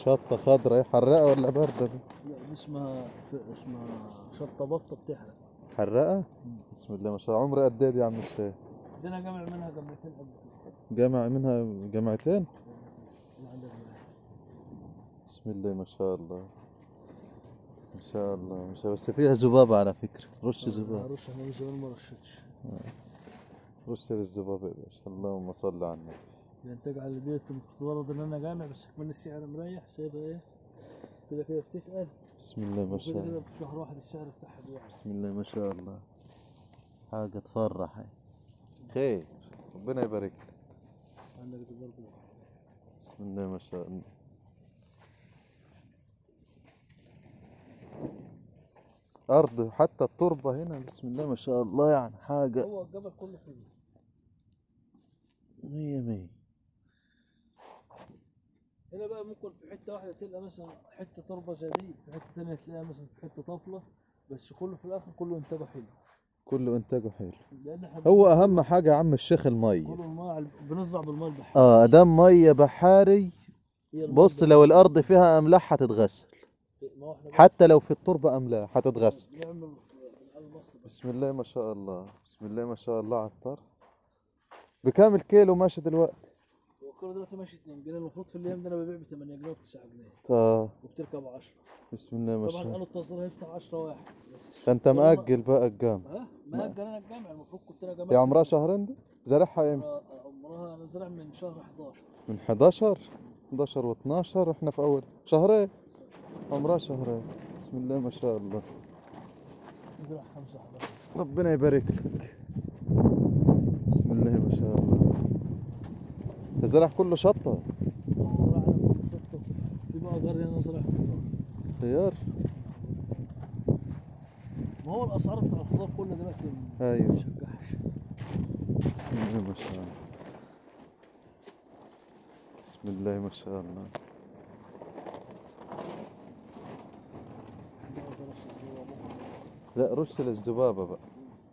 شطة خضرا حراقة ولا باردة دي؟ لا دي اسمها ف- اسمها شطه بطه بتحرق حراقة؟ بسم الله ما شاء الله عمري قد ايه دي يا عم الشيخ؟ دي انا جامع منها جمعتين قبل كده جامع منها جامعتين؟ اللي عندك هنا. بسم الله ما شاء الله ما شاء الله ما شاء الله بس فيها ذبابة على فكرة رش ذباب هرش انا من زمان ما رشتش رش الذبابة يا باشا اللهم صل على النبي يعني تجعل ديت المفترض ان انا جامع بس كمان السعر مريح سايبها ايه كده كده بتتقل بسم الله ما شاء وكده كده الله في شهر واحد السعر بتاعها بيعلى بسم الله ما شاء الله حاجة تفرح هاي خير ربنا يبارك لك عندك دي برضه بسم الله ما شاء الله أرض حتى التربة هنا بسم الله ما شاء الله يعني حاجة هو الجبل كله حلو مية مية هنا بقى ممكن في حته واحده تلقى مثلا حته تربه زي دي في حته تانية تلاقيها مثلا في حته طفله بس كله في الاخر كله انتاجه حلو كله إنتاجه حلو لان احنا هو أهم حاجة يا عم الشيخ المية كله الماء على- بنزرع بالماء البحري آه دام مية بحاري هي الماء بص لو الأرض فيها أملاح هتتغسل البحري. ما هو احنا بقى حتى لو في التربة أملاح هتتغسل بنعمل على مصر بس بسم الله ما شاء الله بسم الله ما شاء الله على الطرح بكام الكيلو ماشي دلوقتي هو كله دلوقتي ماشي 2 جنيه المفروض في الايام ده انا ببيع ب 8 جنيه و 9 جنيه طه وبتركب 10 بسم الله ما طبعا شاء الله قالوا التصدير هيفتح 10 واحد بس ده انت مأجل بقى الجامع ها مأجل انا الجامع المفروض كنت انا هي جامعة عمرها شهرين دي زرعها امتى عمرها عمرها انا زرع من شهر 11 من 11 11 و12 واحنا في اول شهرين عمرها شهرين بسم الله ما شاء الله زرع 5 11 ربنا يبارك لك بسم الله ما شاء الله الزرع كله شطة زرع انا كل شطه في بقى جري انا زرع خضار خيار ما هو الاسعار بتاع الخضار كله دلوقتي ما ايوه بتشجعش بسم الله ما شاء الله بسم الله ما شاء الله لا رش للذبابة بقى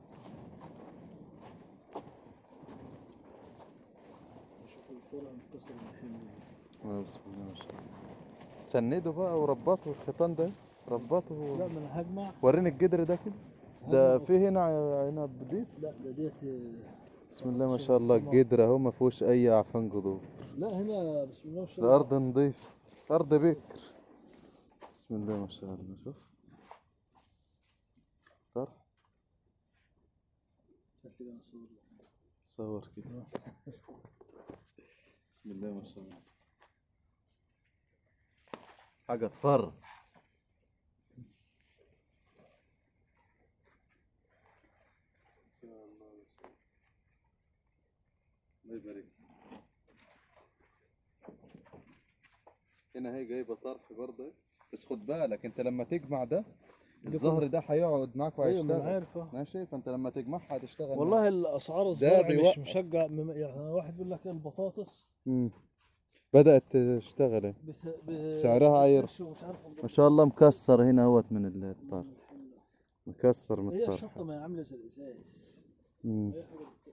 شوف الكوره متكسر من الحمل آه، بسم الله ما شاء الله سنده بقى وربطه الخيطان ده ربطه لا ما انا هجمع وريني الجدر ده كده ده في هنا عنب دي لا ده ديت بسم الله ما شاء الله الجدر اهو ما فيهوش اي اعفان جذور لا هنا بسم الله ما شاء الله الارض نظيف ارض بكر بسم الله ما شاء الله شوف طرح بس كده نصور لك. صور كده بسم الله ما شاء الله حاجة تفرح الله يبارك هنا هي جايبة طرح برضه بس خد بالك انت لما تجمع ده الزهر ده هيقعد معاك ايوه ما انا وهيشتغل عارف آه. ماشي فانت لما تجمعها هتشتغل معاك. والله الاسعار الزرع بيوقف. مش مشجع مم- يعني واحد بيقول لك البطاطس مم. بدأت تشتغل اهي. بت... ب... سعرها عاير. بتمشي ومش عارف ما شاء الله مكسر هنا اهوت من الطرح مكسر من هي الطرح الشطه ما هي عامله زي الازاز مم. أي حاجة بت-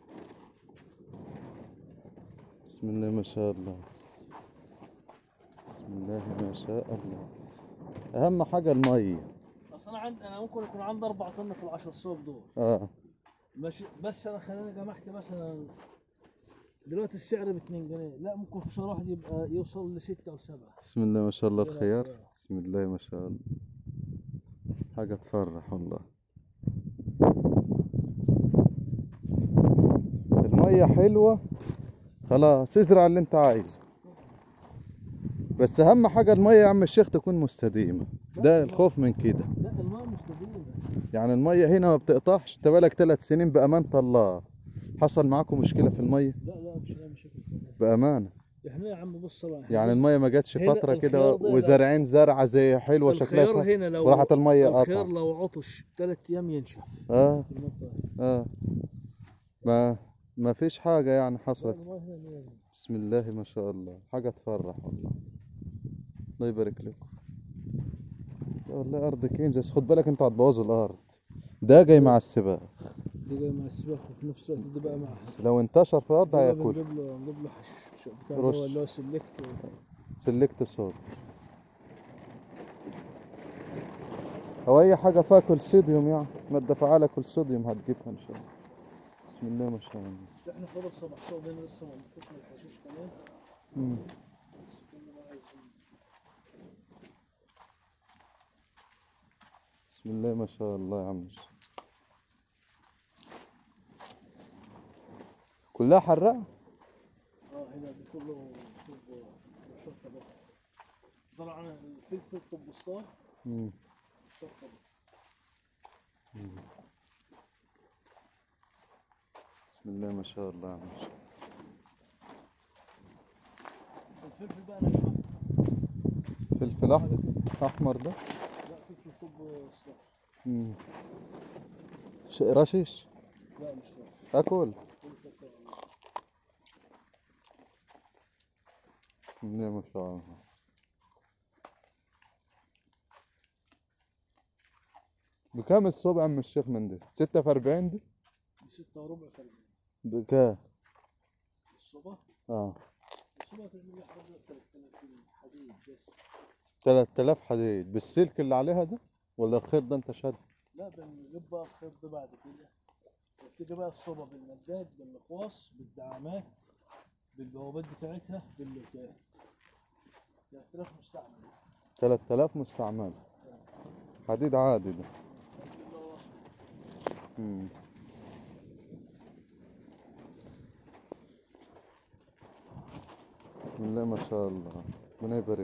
بسم الله ما شاء الله بسم الله ما شاء الله اهم حاجة المية اصل انا عندي انا ممكن يكون عندي اربع طن في العشر صوب دول اه ماشي بس انا خليني جمعت مثلا دلوقتي السعر ب 2 جنيه لا ممكن في شهر واحد يبقى يوصل لستة او سبعة بسم الله ما شاء الله لا، الخيار لا. بسم الله ما شاء الله حاجة تفرح والله المية حلوة خلاص ازرع اللي انت عايزه بس اهم حاجة المية يا عم الشيخ تكون مستديمة ده الخوف من كده لا الماء مستديمة يعني المية هنا ما بتقطعش انت بقالك ثلاث سنين بأمانة الله حصل معاكم مشكلة في المية لا لا مش لا مشاكل فيها. بأمانة احنا يا عم بص بقى إحنا يعني بص- المية ما جاتش هنا فترة كده الخيار ده لا. وزارعين زرعة زي حلوة شكلها الخيار ف- هنا لو وراحت المية الخيار قطع لو عطش ثلاث ايام ينشف اه في المنطقة اه ما ما فيش حاجة يعني لا، حصلت الماء هنا لازم. بسم الله ما شاء الله حاجة تفرح والله الله يبارك لكم لا والله أرض كنز بس خد بالك أنت هتبوظ الأرض ده جاي مع السباق دي جاي مع السباق وفي نفس الوقت دي بقى مع بس لو انتشر في الأرض ده بقى هياكل بنجيب له بنجيب له حش بتاع اللي رش. هو اللي هو سلكت سلكت صوت او اي حاجة فيها كولسيديوم يعني مادة فعالة كولسيديوم هتجيبها ان شاء الله بسم الله ما شاء الله احنا فضل 17 بين لسه ما نفوش من الحشيش كمان مم. بس كنا ما عايزين بسم الله ما شاء الله يا عم الشيخ. كلها حراقة اه هنا ده كله طب شطه بقى زرعنا الفلفل طب بسطان مم. شطه بقى بسم الله ما شاء الله يا عم الشيخ. الفلفل بقى انا جماعه فلفل احمر احمر ده لا فلفل طب بسطان مم. ش- رشيش لا مش فلفل اكل فلفل طبعاً. بسم الله ما شاء الله بكام الصوب يا عم الشيخ من دي؟ ستة في أربعين دي؟ دي ستة وربع كلمة بكام؟ الصبح اه الصبح تعمل لي حوالي 3000 حديد بس تلات آلاف حديد بالسلك اللي عليها ده؟ ولا الخيط ده انت شاد؟ لا بنجيب بقى الخيط ده بعد كده بتيجي بقى الصوبة بالمداد بالمقواس بالدعامات بالبوابات بتاعتها باللوكات 3000 مستعمل تلات آلاف مستعمل حديد عادي ده الله وصل مم. بسم الله ما شاء الله ربنا يبارك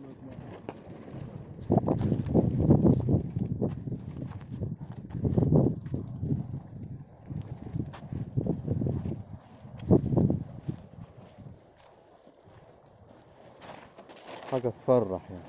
حاجة تفرح يعني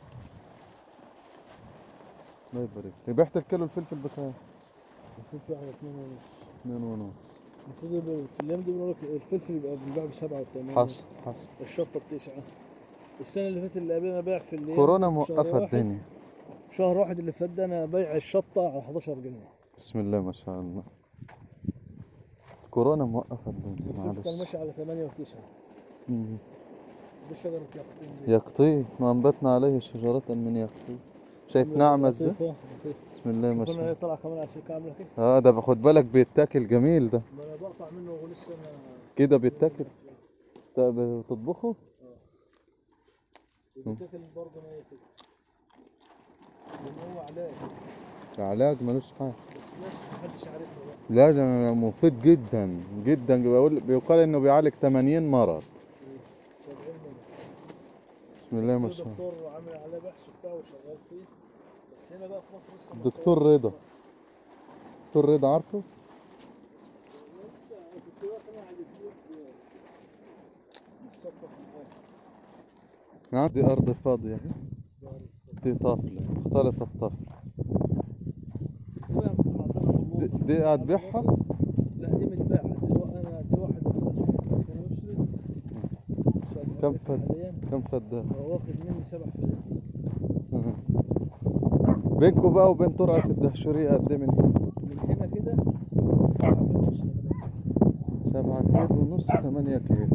الله يبارك بعت الكيلو الفلفل بكام؟ الفلفل واحد اتنين ونص اتنين ونص المفروض يبقى في الايام دي بيقولوا لك الفلفل يبقى بيتباع بسبعة وثمانية حصل حصل الشطة بتسعة السنة اللي فاتت اللي قبلنا بايع في الايام كورونا في شهر موقفة واحد- الدنيا شهر واحد اللي فات ده انا بايع الشطة على 11 جنيه بسم الله ما شاء الله كورونا موقفة الدنيا الفلفل كان معلش ماشي على 8 و9 مم. دي شجرة يقطين دي يقطين وأنبتنا عليه شجرة من يقطين شايف ناعمة ازاي لطيفة لطيفة بسم الله ما شاء كنا الله طلع كمان على السكة عاملة كده اه ده باخد بالك بيتاكل جميل ده ما انا بقطع منه ولسه انا كده بيتاكل ت- بتطبخه بيتاكل برضه نية كده لان هو علاج علاج ملوش حاجة بس ناس محدش عارفها بقى لا ده مفيد جدا جدا بيقول بيقال انه بيعالج 80 مرض 70 منه بسم الله ما في شاء الله دكتور عامل عليه بحث بتاعه وشغال فيه بس هنا بقى في مصر لسه ما دكتور اتطورش. رضا دكتور رضا عارفه لسه كنت بسمع على اليوتيوب متصفح معاه عندي أرض فاضية اهي دي طفلة مختلطة بطفل دي, دي هتبيعها لا دي متباعة دي و- انا دي واحد كان مشري كم فد؟ حاليا كم فدان هو واخد مني سبع فدادين بينكم بقى وبين ترعة الدهشورية قد إيه من هنا؟ من هنا كده سبعة ونص تمانية. سبعة كيلو ونص تمانية كيلو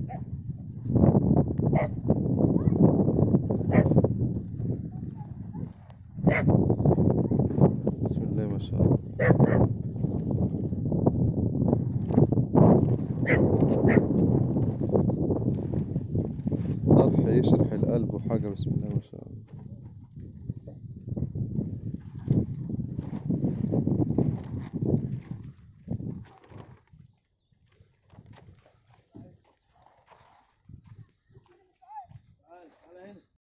بسم الله ما شاء الله طرح يشرح القلب وحاجة بسم الله ما شاء الله